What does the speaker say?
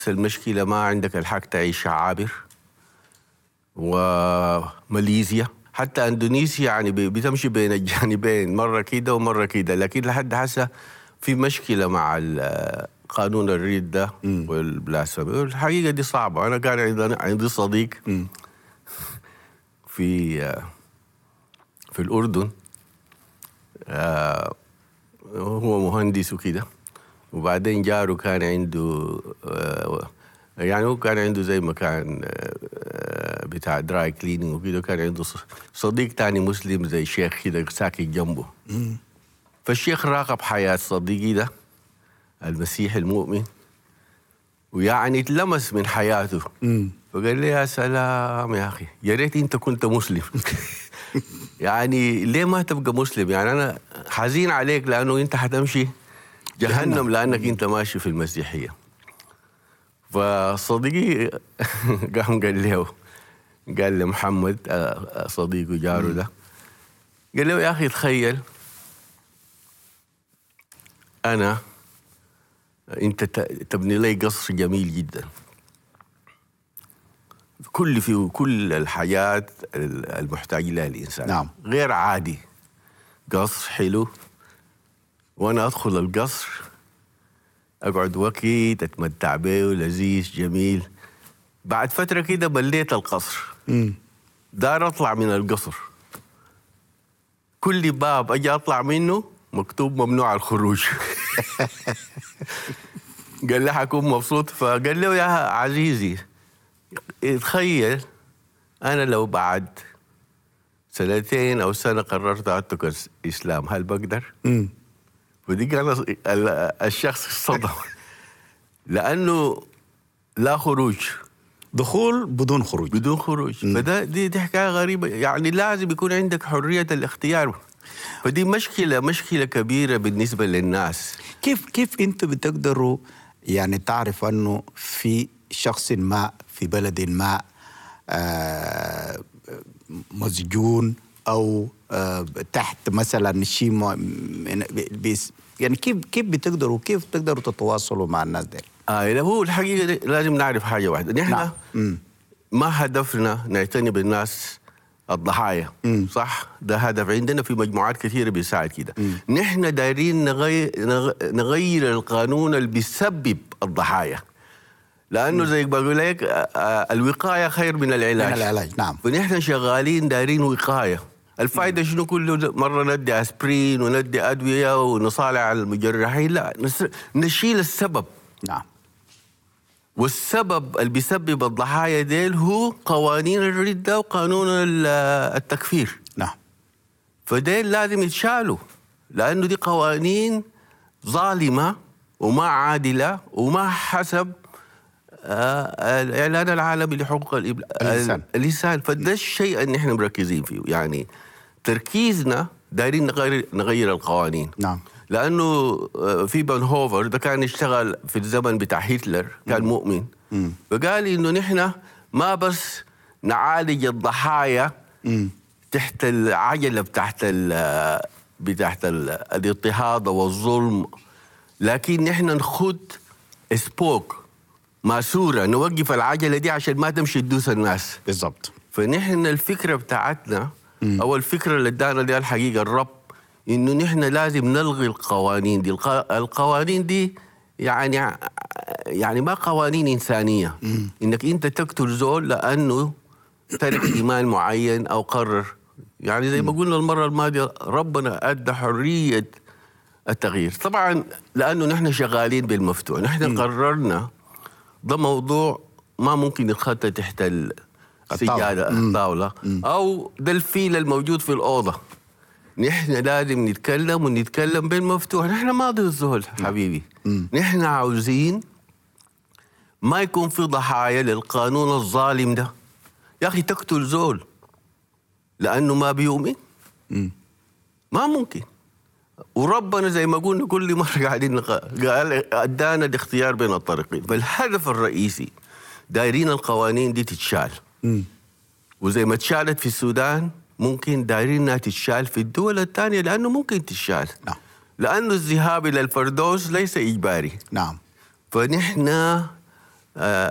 المشكلة ما عندك الحق تعيش عابر وماليزيا حتى اندونيسيا يعني ب- بتمشي بين الجانبين مره كده ومره كده لكن لحد هسه في مشكله مع ال- قانون الريد ده والبلاسفيمي الحقيقه دي صعبه انا كان عندي عندي صديق في في الاردن آه، هو مهندس وكده وبعدين جاره كان عنده آه، يعني هو كان عنده زي مكان آه، آه، بتاع دراي كليننج وكده كان عنده ص- صديق تاني مسلم زي شيخ كده ساكن جنبه فالشيخ راقب حياة صديقي ده المسيح المؤمن ويعني اتلمس من حياته فقال لي يا سلام يا اخي يا ريت انت كنت مسلم يعني ليه ما تبقى مسلم يعني انا حزين عليك لانه انت حتمشي جهنم لانك انت ماشي في المسيحيه فصديقي قام قال له قال لمحمد آه، صديقه جاره ده قال له يا اخي تخيل انا انت ت- تبني لي قصر جميل جدا كل فيه كل الحاجات المحتاج لها الانسان نعم. غير عادي قصر حلو وانا ادخل القصر اقعد وقت اتمتع به لذيذ جميل بعد فتره كده مليت القصر دار اطلع من القصر كل باب اجي اطلع منه مكتوب ممنوع الخروج قال لي حكون مبسوط فقال له يا عزيزي تخيل انا لو بعد سنتين او سنه قررت اترك الاسلام هل بقدر؟ ودي كان ال- الشخص الصدم لانه لا خروج دخول بدون خروج بدون خروج فده دي دي حكايه غريبه يعني لازم يكون عندك حريه الاختيار فدي مشكله مشكله كبيره بالنسبه للناس كيف كيف انتم بتقدروا يعني تعرفوا انه في شخص ما في بلد ما آه، مسجون او آه، تحت مثلا شيء م- من- بيس- يعني كيف كيف بتقدروا كيف بتقدروا تتواصلوا مع الناس دي آه هو الحقيقه دي لازم نعرف حاجه واحده نحن نعم. مم. ما هدفنا نعتني بالناس الضحايا صح ده هدف عندنا في مجموعات كثيرة بيساعد كده نحن دايرين نغير, نغير القانون اللي بيسبب الضحايا لأنه زي بقول لك آه، آه، الوقاية خير من العلاج من العلاج، نعم. فنحن شغالين دايرين وقاية الفائدة شنو كله مرة ندي أسبرين وندي أدوية ونصالح على المجرحين لا نس- نشيل السبب نعم والسبب اللي بيسبب الضحايا ديل هو قوانين الردة وقانون ال- التكفير نعم فديل لازم يتشالوا لأنه دي قوانين ظالمة وما عادلة وما حسب آه، الإعلان العالمي لحقوق الإبل... الإنسان. الإنسان فده الشيء اللي نحن مركزين فيه يعني تركيزنا دايرين نغير نغير القوانين نعم. لانه آه، في بنهوفر ده كان يشتغل في الزمن بتاع هتلر كان مؤمن فقال انه نحن ما بس نعالج الضحايا تحت العجله بتاعت ال بتاعت ال- الاضطهاد والظلم لكن نحن نخد سبوك ماسوره نوقف العجله دي عشان ما تمشي تدوس الناس بالضبط فنحن الفكره بتاعتنا او الفكره اللي ادانا دي الحقيقه الرب انه نحن لازم نلغي القوانين دي الق- القوانين دي يعني يعني ما قوانين انسانيه انك انت تقتل زول لانه ترك ايمان معين او قرر يعني زي ما قلنا المره الماضيه ربنا ادى حريه التغيير طبعا لانه نحن شغالين بالمفتوح نحن قررنا ده موضوع ما ممكن يتخطى تحت ال- السجادة الطاولة أو ده الفيل الموجود في الأوضة نحن لازم نتكلم ونتكلم بالمفتوح نحن ما ضد الزول حبيبي نحن عاوزين ما يكون في ضحايا للقانون الظالم ده يا أخي تقتل زول لأنه ما بيؤمن ما ممكن وربنا زي ما قلنا كل مره قاعدين نق- قال ادانا الاختيار بين الطريقين فالهدف الرئيسي دايرين القوانين دي تتشال وزي ما اتشالت في السودان ممكن دايرين انها تتشال في الدول الثانيه لانه ممكن تتشال نعم. لانه الذهاب الى الفردوس ليس اجباري نعم فنحن آه،